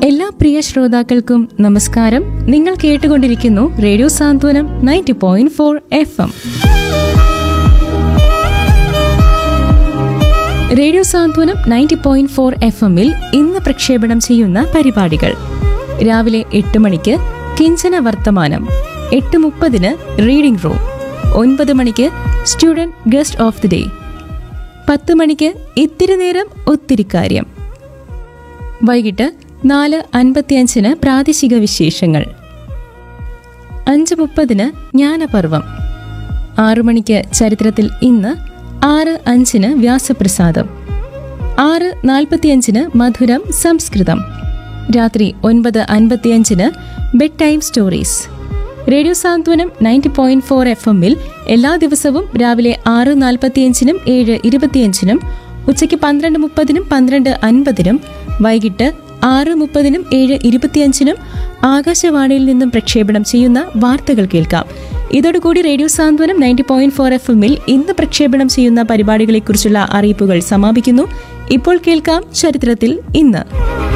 എല്ലാ പ്രിയ ശ്രോതാക്കൾക്കും നമസ്കാരം നിങ്ങൾ കേട്ടുകൊണ്ടിരിക്കുന്നു radio Santhwanam ninety point four F M radio Santhwanam ninety point four F എമ്മിൽ ഇന്ന് പ്രക്ഷേപണം ചെയ്യുന്ന പരിപാടികൾ രാവിലെ എട്ട് മണിക്ക് കിഞ്ചന വർത്തമാനം എട്ട് മുപ്പതിന് റീഡിംഗ് റൂം ഒൻപത് മണിക്ക് student guest of the day പത്ത് മണിക്ക് ഇത്തിരി നേരം ഒത്തിരി കാര്യം വൈകിട്ട് നാല് അൻപത്തിയഞ്ചിന് പ്രാദേശിക വിശേഷങ്ങൾ അഞ്ച് മുപ്പതിന് ജ്ഞാനപർവം ആറു മണിക്ക് ചരിത്രത്തിൽ ഇന്ന് ആറ് അഞ്ചിന് വ്യാസപ്രസാദം ആറ് നാൽപ്പത്തിയഞ്ചിന് മധുരം സംസ്കൃതം രാത്രി ഒൻപത് അൻപത്തിയഞ്ചിന് bed time stories radio Santhwanam ninety point four F എമ്മിൽ എല്ലാ ദിവസവും രാവിലെ ആറ് നാൽപ്പത്തിയഞ്ചിനും ഏഴ് ഇരുപത്തിയഞ്ചിനും ഉച്ചയ്ക്ക് പന്ത്രണ്ട് മുപ്പതിനും പന്ത്രണ്ട് അൻപതിനും വൈകിട്ട് ആറ് മുപ്പതിനും ഏഴ് ഇരുപത്തിയഞ്ചിനും ആകാശവാണിയിൽ നിന്നും പ്രക്ഷേപണം ചെയ്യുന്ന വാർത്തകൾ കേൾക്കാം ഇതോടുകൂടി radio Santhwanam ninety point four F എമ്മിൽ ഇന്ന് പ്രക്ഷേപണം ചെയ്യുന്ന പരിപാടികളെക്കുറിച്ചുള്ള അറിയിപ്പുകൾ സമാപിക്കുന്നു ഇപ്പോൾ കേൾക്കാം ചരിത്രത്തിൽ ഇന്ന്